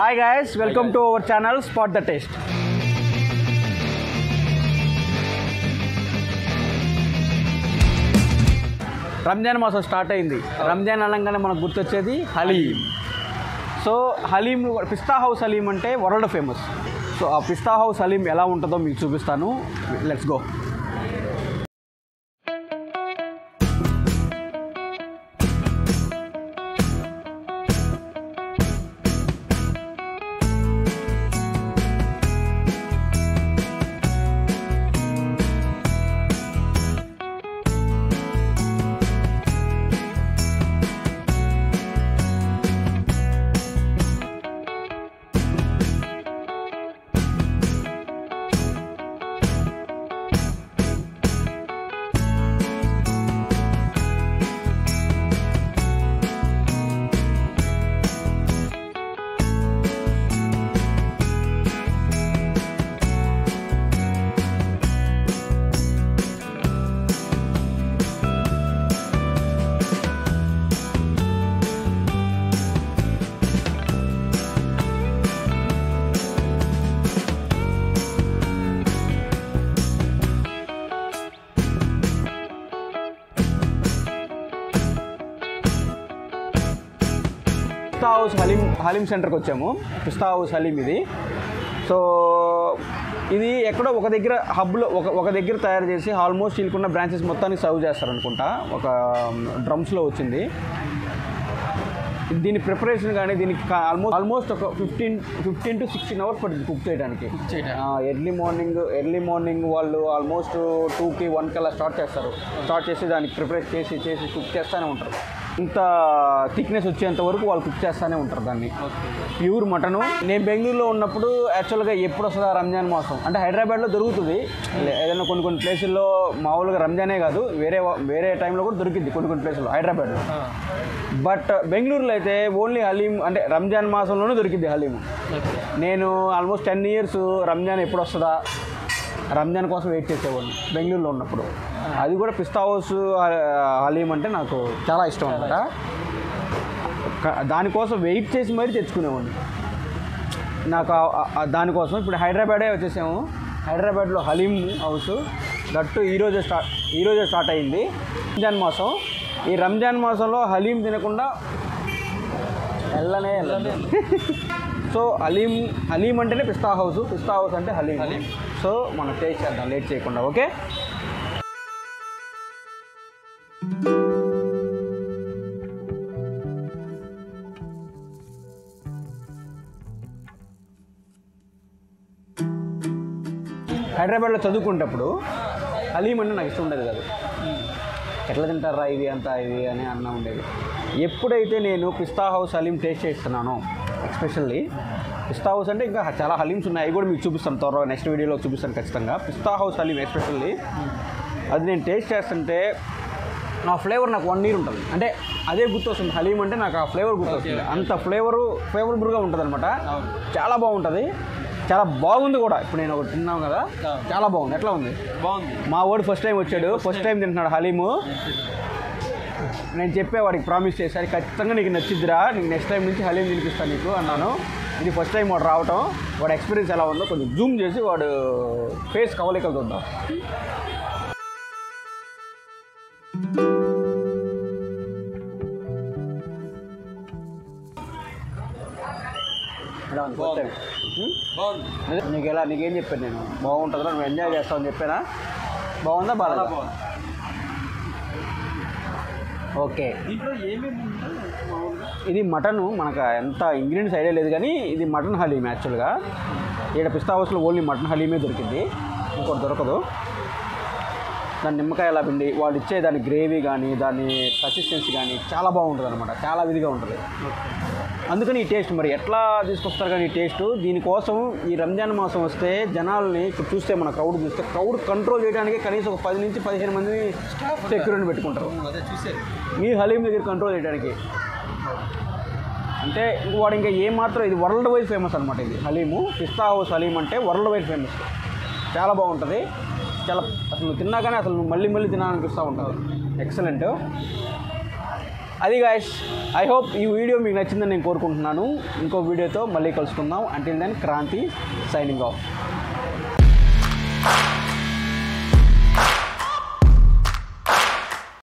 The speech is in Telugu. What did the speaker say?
Hi guys welcome to our channel spot the taste Ramzan మాసం స్టార్ట్ అయింది రంజాన్ అనగానే మనకు గుర్తొచ్చేది హలీం సో హలీం పిస్తా హౌస్ హలీం అంటే వరల్డ్ ఫేమస్ సో ఆ పిస్తా హౌస్ హలీం ఎలా ఉంటుందో మీకు చూపిస్తాను let's go Pista house haleem haleem సెంటర్కి వచ్చాము పిస్తా హౌస్ హలీం ఇది సో ఇది ఎక్కడో ఒక దగ్గర హబ్లో ఒక ఒక దగ్గర తయారు చేసి ఆల్మోస్ట్ వీళ్ళకున్న బ్రాంచెస్ మొత్తానికి సర్వ్ చేస్తారు అనుకుంటా ఒక డ్రమ్స్లో వచ్చింది దీని ప్రిపరేషన్ కానీ దీనికి ఆల్మోస్ట్ ఆల్మోస్ట్ ఒక fifteen fifteen to sixteen hours పడుతుంది కుక్ చేయడానికి ఎర్లీ మార్నింగ్ ఎర్లీ మార్నింగ్ వాళ్ళు ఆల్మోస్ట్ టూకి వన్ కల్లా స్టార్ట్ చేస్తారు స్టార్ట్ చేసి దానికి ప్రిపరేట్ చేసి చేసి కుక్ చేస్తూనే ఉంటారు ఇంత థిక్నెస్ వచ్చేంత వరకు వాళ్ళు కుక్ చేస్తూనే ఉంటారు దాన్ని ప్యూర్ మటను నేను బెంగళూరులో ఉన్నప్పుడు యాక్చువల్గా ఎప్పుడు వస్తుందా రంజాన్ మాసం అంటే హైదరాబాద్లో దొరుకుతుంది లే- ఏదైనా కొన్ని కొన్ని ప్లేసుల్లో మామూలుగా రంజానే కాదు వేరే వా- వేరే టైంలో కూడా దొరికింది కొన్ని కొన్ని ప్లేసుల్లో హైదరాబాద్లో బట్ బెంగళూరులో అయితే ఓన్లీ హలీం అంటే రంజాన్ మాసంలోనే దొరికింది హలీం నేను ఆల్మోస్ట్ టెన్ ఇయర్స్ రంజాన్ ఎప్పుడు వస్తుందా రంజాన్ కోసం వెయిట్ చేసేవాడిని బెంగళూరులో ఉన్నప్పుడు అది కూడా పిస్తా హౌస్ ఆ, హలీం అంటే నాకు చాలా ఇష్టం అనమాట దానికోసం వెయిట్ చేసి మరీ తెచ్చుకునేవాడిని నాకు ఆ- ఆ- ఆ దానికోసం ఇప్పుడు హైదరాబాదే వచ్చేసాము హైదరాబాద్లో హలీం హౌస్ దట్టు ఈరోజే స్టార్ట్ ఈరోజే స్టార్ట్ అయింది రంజాన్ మాసం ఈ రంజాన్ మాసంలో హలీం తినకుండా వెళ్ళనే వెళ్ళదు సో హలీం హలీం అంటేనే పిస్తా హౌస్ పిస్తా హౌస్ అంటే హలీం హలీం సో మనం టేస్ట్ చేద్దాం లేట్ చేయకుండా ఓకే హైదరాబాద్లో చదువుకునేటప్పుడు హలీం అంటే నాకు ఇష్టం ఉండేది కాదు ఎట్లా తింటారా ఇది అంతా ఇది అని అన్న ఉండేది ఎప్పుడైతే నేను పిస్తా హౌస్ హలీం టేస్ట్ చేస్తున్నానో ఎస్పెషల్లీ పిస్తా హౌస్ అంటే ఇంకా చాలా హలీమ్స్ ఉన్నాయి అవి కూడా మీకు చూపిస్తాను త్వరగా నెక్స్ట్ వీడియోలో చూపిస్తాను ఖచ్చితంగా పిస్తా హౌస్ హలీం ఎస్పెషల్లీ అది నేను టేస్ట్ చేస్తుంటే ఆ ఫ్లేవర్ నాకు వన్ ఇయర్ ఉంటుంది అంటే అదే గుర్తొస్తుంది హలీం అంటే నాకు ఆ ఫ్లేవర్ గుర్తొస్తుంది అంత ఫ్లేవరు ఫ్లేవరబుల్గా ఉంటుంది అనమాట చాలా బాగుంటుంది చాలా బాగుంది కూడా ఇప్పుడు నేను ఒకటి తిన్నాం కదా చాలా బాగుంది ఎట్లా ఉంది బాగుంది మా వాడు ఫస్ట్ టైం వచ్చాడు ఫస్ట్ టైం తింటున్నాడు హలీము నేను చెప్పే వాడికి ప్రామిస్ చేశాను ఖచ్చితంగా నీకు నచ్చిద్దిరా నీకు నెక్స్ట్ టైం నుంచి హలీం తినిపిస్తాను నీకు అన్నాను ఇది ఫస్ట్ టైం వాడు రావటం వాడు ఎక్స్పీరియన్స్ ఎలా ఉందో కొంచెం జూమ్ చేసి వాడు ఫేస్ కవలికలు చూద్దాం ఎలా ఉంది ఫస్ట్ టైం హ్మ్? బాగుంది అదే నీకు ఎలా నీకేం చెప్పాను నేను బాగుంటుందా నువ్వు ఎంజాయ్ చేస్తావని చెప్పానా బాగుందా బాగా బాగుంది ఓకే దీంట్లో ఏమేమి ఉన్నాయి మామూలుగా ఇది మటన్ మనకు ఎంత ఇంగ్రీడియంట్స్ ఐడియా లేదు కానీ ఇది మటన్ హలీమ్ యాక్చువల్గా ఇక్కడ పిస్తా హౌస్లో ఓన్లీ మటన్ హలీమే దొరికింది ఇంకోటి దొరకదు దాని నిమ్మకాయ ఎలా పిండి వాళ్ళు ఇచ్చే దాని గ్రేవీ కానీ దాని కన్సిస్టెన్సీ కానీ చాలా బాగుంటుంది అనమాట చాలా విధిగా ఉంటుంది అందుకని ఈ టేస్ట్ మరి ఎట్లా తీసుకొస్తారు కానీ ఈ టేస్ట్ దీనికోసం ఈ రంజాన్ మాసం వస్తే జనాల్ని ఇప్పుడు చూస్తే మన క్రౌడ్ చూస్తే క్రౌడ్ కంట్రోల్ చేయడానికి కనీసం ఒక పది నుంచి పదిహేను మంది సెక్యూరిటీ పెట్టుకుంటారు అదే చూసారు మీ హలీం దగ్గర కంట్రోల్ చేయడానికి అంటే ఇంక వాడు ఇంకా ఏ మాత్రం ఇది వరల్డ్ వైడ్ ఫేమస్ అనమాట ఇది హలీము పిస్తా హౌస్ హలీం అంటే వరల్డ్ వైడ్ ఫేమస్ చాలా బాగుంటుంది చాలా అసలు నువ్వు తిన్నాకనే అసలు నువ్వు మళ్ళీ మళ్ళీ తినాలనిపిస్తూ ఉంటుంది ఎక్సలెంట్ అది గాయస్ ఐ హోప్ ఈ వీడియో మీకు నచ్చిందని నేను కోరుకుంటున్నాను ఇంకో వీడియోతో మళ్ళీ కలుసుకుందాం until then Kranthi signing of